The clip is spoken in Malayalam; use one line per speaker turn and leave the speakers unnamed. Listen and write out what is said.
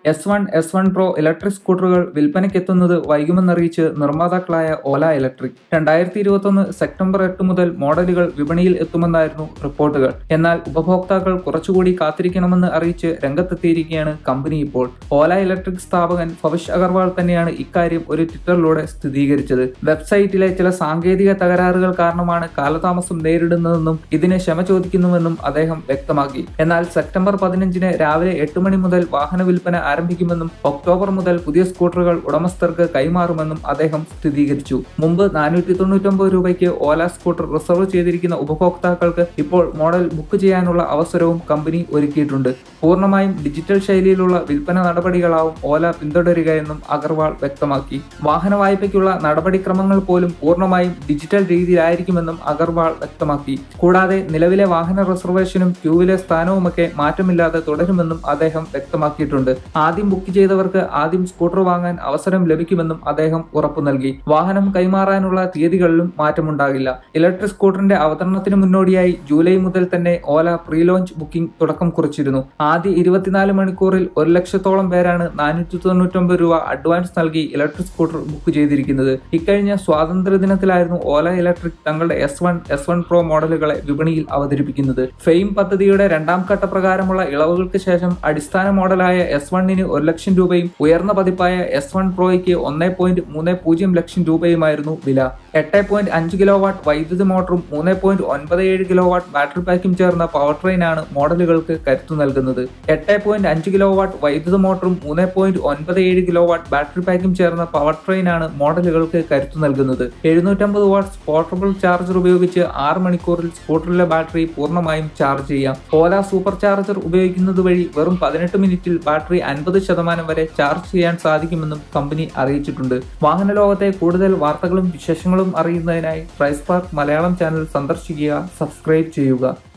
S one S one pro electric സ്കൂട്ടറുകൾ വിൽപ്പനയ്ക്കെത്തുന്നത് വൈകുമെന്നറിയിച്ച് നിർമ്മാതാക്കളായ ഓല ഇലക്ട്രിക് രണ്ടായിരത്തി ഇരുപത്തൊന്ന് സെപ്റ്റംബർ എട്ട് മുതൽ മോഡലുകൾ വിപണിയിൽ എത്തുമെന്നായിരുന്നു റിപ്പോർട്ടുകൾ എന്നാൽ ഉപഭോക്താക്കൾ കുറച്ചുകൂടി കാത്തിരിക്കണമെന്ന് അറിയിച്ച് രംഗത്തെത്തിയിരിക്കുകയാണ് കമ്പനി ഇപ്പോൾ ഓല ഇലക്ട്രിക് സ്ഥാപകൻ ഭവിഷ് അഗർവാൾ തന്നെയാണ് ഇക്കാര്യം ഒരു ട്വിറ്ററിലൂടെ സ്ഥിരീകരിച്ചത് വെബ്സൈറ്റിലെ ചില സാങ്കേതിക തകരാറുകൾ കാരണമാണ് കാലതാമസം നേരിടുന്നതെന്നും ഇതിന് ക്ഷമ ചോദിക്കുന്നുവെന്നും അദ്ദേഹം വ്യക്തമാക്കി എന്നാൽ സെപ്റ്റംബർ പതിനഞ്ചിന് രാവിലെ എട്ട് മണി മുതൽ വാഹന വിൽപ്പന ആരംഭിക്കുമെന്നും ഒക്ടോബർ മുതൽ പുതിയ സ്കൂട്ടറുകൾ ഉടമസ്ഥർക്ക് കൈമാറുമെന്നും അദ്ദേഹം സ്ഥിരീകരിച്ചു മുമ്പ് നാനൂറ്റി തൊണ്ണൂറ്റൊമ്പത് രൂപയ്ക്ക് ഓല സ്കൂട്ടർ റിസർവ് ചെയ്തിരിക്കുന്ന ഉപഭോക്താക്കൾക്ക് ഇപ്പോൾ മോഡൽ ബുക്ക് ചെയ്യാനുള്ള അവസരവും കമ്പനി ഒരുക്കിയിട്ടുണ്ട് പൂർണ്ണമായും ഡിജിറ്റൽ ശൈലിയിലുള്ള വിൽപ്പന നടപടികളാവും ഓല പിന്തുടരുകയെന്നും അഗർവാൾ വ്യക്തമാക്കി വാഹന വായ്പയ്ക്കുള്ള നടപടിക്രമങ്ങൾ പോലും പൂർണ്ണമായും ഡിജിറ്റൽ രീതിയിലായിരിക്കുമെന്നും അഗർവാൾ വ്യക്തമാക്കി കൂടാതെ നിലവിലെ വാഹന റിസർവേഷനും ക്യൂവിലെ സ്ഥാനവുമൊക്കെ മാറ്റമില്ലാതെ തുടരുമെന്നും അദ്ദേഹം വ്യക്തമാക്കിയിട്ടുണ്ട് ആദ്യം ബുക്ക് ചെയ്തവർക്ക് ആദ്യം സ്കൂട്ടർ വാങ്ങാൻ അവസരം ലഭിക്കുമെന്നും അദ്ദേഹം ഉറപ്പു നൽകി വാഹനം കൈമാറാനുള്ള തീയതികളിലും മാറ്റമുണ്ടാകില്ല ഇലക്ട്രിക് സ്കൂട്ടറിന്റെ അവതരണത്തിന് മുന്നോടിയായി ജൂലൈ മുതൽ തന്നെ ഓല പ്രീ ലോഞ്ച് ബുക്കിംഗ് തുടക്കം കുറിച്ചിരുന്നു ആദ്യ ഇരുപത്തിനാല് മണിക്കൂറിൽ ഒരു ലക്ഷത്തോളം പേരാണ് നാനൂറ്റി തൊണ്ണൂറ്റൊമ്പത് രൂപ അഡ്വാൻസ് നൽകി ഇലക്ട്രിക് സ്കൂട്ടർ ബുക്ക് ചെയ്തിരിക്കുന്നത് ഇക്കഴിഞ്ഞ സ്വാതന്ത്ര്യ ദിനത്തിലായിരുന്നു ഓല ഇലക്ട്രിക് തങ്ങളുടെ S one S one pro മോഡലുകളെ വിപണിയിൽ അവതരിപ്പിക്കുന്നത് ഫെയിം പദ്ധതിയുടെ രണ്ടാം ഘട്ട പ്രകാരമുള്ള ഇളവുകൾക്ക് ശേഷം അടിസ്ഥാന മോഡലായ എസ് വണ്ണിന് ഒരു ലക്ഷം രൂപയും ഉയർന്ന പതിപ്പായ എസ് വൺ പ്രോയ്ക്ക് ഒന്നേ പോയിന്റ് മൂന്ന് പൂജ്യം ലക്ഷം രൂപയുമായിരുന്നു വില എട്ട് പോയിന്റ് അഞ്ച് കിലോ വാട്ട് വൈദ്യുതി മോട്ടറും മൂന്ന് പോയിന്റ് ഒൻപത് ഏഴ് കിലോ വാട്ട് ബാറ്ററി പാക്കും ചേർന്ന പവർ ട്രെയിനാണ് മോഡലുകൾക്ക് കരുത്തു നൽകുന്നത് എട്ട് പോയിന്റ് അഞ്ച് കിലോ വാട്ട് വൈദ്യുത മോട്ടറും മൂന്ന് പോയിന്റ് ഒൻപത് ഏഴ് കിലോ വാട്ട് ബാറ്ററി പാക്കും ചേർന്ന പവർ ട്രെയിനാണ് മോഡലുകൾക്ക് കരുത്തു നൽകുന്നത് എഴുന്നൂറ്റമ്പത് വാട്ട്സ് പോർട്ടബിൾ ചാർജർ ഉപയോഗിച്ച് ആറ് മണിക്കൂറിൽ സ്കൂട്ടറിലെ ബാറ്ററി പൂർണ്ണമായും ചാർജ് ചെയ്യാം ഓല സൂപ്പർ ചാർജർ ഉപയോഗിക്കുന്നത് വഴി വെറും പതിനെട്ട് മിനിറ്റിൽ ബാറ്ററി അൻപത് ശതമാനം വരെ ചാർജ് ചെയ്യാൻ സാധിക്കുമെന്നും കമ്പനി അറിയിച്ചിട്ടുണ്ട് വാഹന ലോകത്തെ കൂടുതൽ വാർത്തകളും വിശേഷങ്ങളും അറിയുന്നതിനായി പ്രൈസ് പാർക്ക് മലയാളം ചാനൽ സന്ദർശിക്കുക സബ്സ്ക്രൈബ് ചെയ്യുക